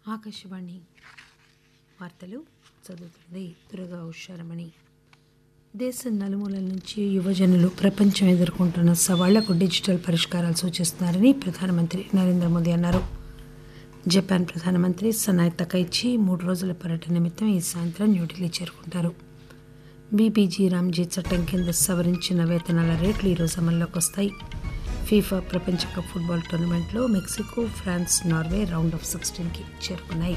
ఆకాశవాణి వార్తలు చదువుతుంది దుర్గా ఉషారమణి దేశం నలుమూలల నుంచి యువజనులు ప్రపంచం ఎదుర్కొంటున్న సవాళ్లకు డిజిటల్ పరిష్కారాలు సూచిస్తున్నారని ప్రధానమంత్రి నరేంద్ర మోదీ అన్నారు జపాన్ ప్రధానమంత్రి సనాయ్ తకైచి మూడు రోజుల పర్యటన నిమిత్తం ఈ సాయంత్రం న్యూఢిల్లీ చేరుకుంటారు బీబీజీ రామ్జీ చట్టం కింద సవరించిన వేతనాల రేట్లు ఈరోజు అమల్లోకి వస్తాయి ఫీఫా ప్రపంచ కప్ ఫుట్బాల్ టోర్నమెంట్లో Mexico France Norway round of సిక్స్టీన్కి చేరుకున్నాయి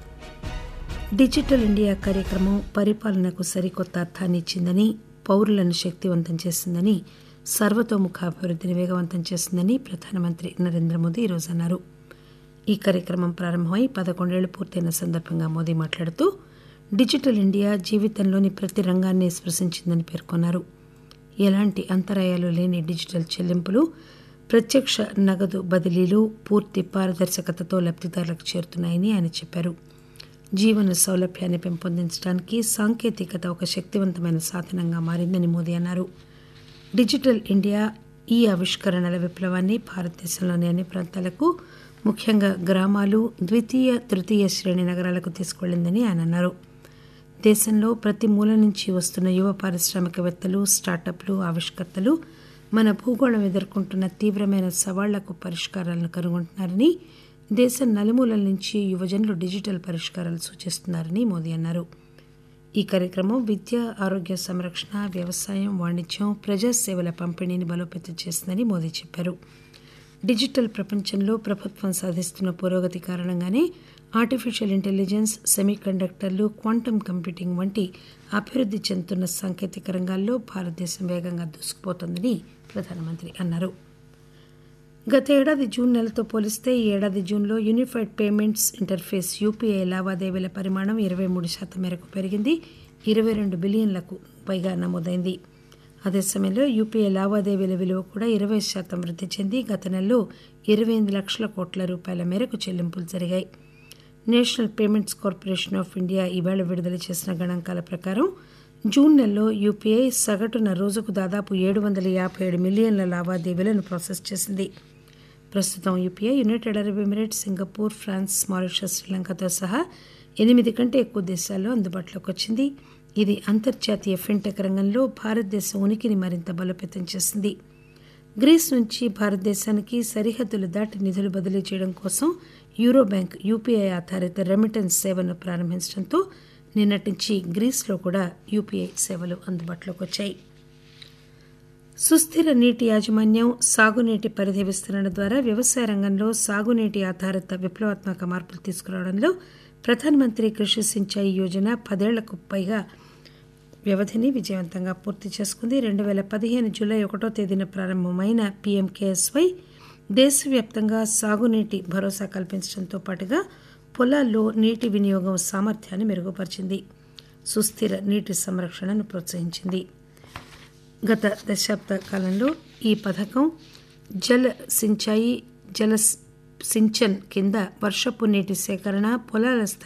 డిజిటల్ ఇండియా కార్యక్రమం పరిపాలనకు సరికొత్త అర్థాన్ని ఇచ్చిందని పౌరులను శక్తివంతం చేసిందని సర్వతోముఖాభివృద్ధిని వేగవంతం చేసిందని ప్రధానమంత్రి నరేంద్ర మోదీ ఈరోజు అన్నారు ఈ కార్యక్రమం ప్రారంభమై పదకొండేళ్లు పూర్తయిన సందర్భంగా మోదీ మాట్లాడుతూ డిజిటల్ ఇండియా జీవితంలోని ప్రతి రంగాన్ని స్పృశించిందని పేర్కొన్నారు ఎలాంటి అంతరాయాలు లేని డిజిటల్ చెల్లింపులు ప్రత్యక్ష నగదు బదిలీలు పూర్తి పారదర్శకతతో లబ్దిదారులకు చేరుతున్నాయని ఆయన చెప్పారు జీవన సౌలభ్యాన్ని పెంపొందించడానికి సాంకేతికత ఒక శక్తివంతమైన సాధనంగా మారిందని మోదీ అన్నారు డిజిటల్ ఇండియా ఈ ఆవిష్కరణల విప్లవాన్ని భారతదేశంలోని అన్ని ప్రాంతాలకు ముఖ్యంగా గ్రామాలు ద్వితీయ తృతీయ శ్రేణి నగరాలకు తీసుకెళ్లిందని ఆయన అన్నారు దేశంలో ప్రతి మూల నుంచి వస్తున్న యువ పారిశ్రామికవేత్తలు స్టార్టప్లు ఆవిష్కర్తలు మన భూగోళం ఎదుర్కొంటున్న తీవ్రమైన సవాళ్లకు పరిష్కారాలను కనుగొంటున్నారని దేశం నలుమూలల నుంచి యువజనులు డిజిటల్ పరిష్కారాలు సూచిస్తున్నారని మోదీ అన్నారు ఈ కార్యక్రమం విద్య ఆరోగ్య సంరక్షణ వ్యవసాయం వాణిజ్యం ప్రజాసేవల పంపిణీని బలోపేతం చేసిందని మోదీ చెప్పారు డిజిటల్ ప్రపంచంలో ప్రభుత్వం సాధిస్తున్న పురోగతి కారణంగానే ఆర్టిఫిషియల్ ఇంటెలిజెన్స్ సెమీ కండక్టర్లు క్వాంటమ్ కంప్యూటింగ్ వంటి అభివృద్ధి చెందుతున్న సాంకేతిక రంగాల్లో భారతదేశం వేగంగా దూసుకుపోతోందని ప్రధానమంత్రి అన్నారు గత ఏడాది జూన్ నెలతో పోలిస్తే ఈ ఏడాది జూన్లో యూనిఫైడ్ పేమెంట్స్ ఇంటర్ఫేస్ యూపీఐ లావాదేవీల పరిమాణం ఇరవై మూడు శాతం మేరకు పెరిగింది ఇరవై రెండు బిలియన్లకు పైగా నమోదైంది అదే సమయంలో యూపీఐ లావాదేవీల విలువ కూడా ఇరవై శాతం వృద్ధి చెంది గత నెలలో ఇరవై ఎనిమిది లక్షల కోట్ల రూపాయల మేరకు చెల్లింపులు జరిగాయి national payments corporation of India ఈవేళ విడుదల చేసిన గణాంకాల ప్రకారం జూన్ నెలలో యూపీఐ సగటున రోజుకు దాదాపు ఏడు వందల యాభై ఏడు మిలియన్ల లావాదేవీలను ప్రాసెస్ చేసింది ప్రస్తుతం UPI United Arab Emirates Singapore France Mauritius శ్రీలంకతో సహా ఎనిమిది కంటే ఎక్కువ దేశాల్లో అందుబాటులోకి వచ్చింది ఇది అంతర్జాతీయ ఫిన్టెక్ రంగంలో భారతదేశ ఉనికిని మరింత బలోపేతం చేసింది గ్రీస్ నుంచి భారతదేశానికి సరిహద్దులు దాటి నిధులు బదిలీ చేయడం కోసం యూరో బ్యాంక్ యూపీఐ ఆధారిత రెమిటెన్స్ సేవను ప్రారంభించడంతో నిన్నటి నుంచి గ్రీస్లో కూడా యూపీఐ సేవలు అందుబాటులోకి వచ్చాయి సుస్థిర నీటి యాజమాన్యం సాగునీటి పరిధి విస్తరణ ద్వారా వ్యవసాయ రంగంలో సాగునీటి ఆధారిత విప్లవాత్మక మార్పులు తీసుకురావడంలో ప్రధానమంత్రి కృషి సించాయి యోజన పదేళ్లకు పైగా వ్యవధిని విజయవంతంగా పూర్తి చేసుకుంది రెండు వేల పదిహేను జూలై ఒకటో తేదీన ప్రారంభమైన పీఎంకేఎస్వై దేశవ్యాప్తంగా సాగునీటి భరోసా కల్పించడంతో పాటుగా పొలాల్లో నీటి వినియోగం సామర్థ్యాన్ని మెరుగుపరిచింది సుస్థిర నీటి సంరక్షణను ప్రోత్సహించింది గత దశాబ్ద కాలంలో ఈ పథకం జల సించాయి జల సించన్ కింద వర్షపు నీటి సేకరణ పొలాల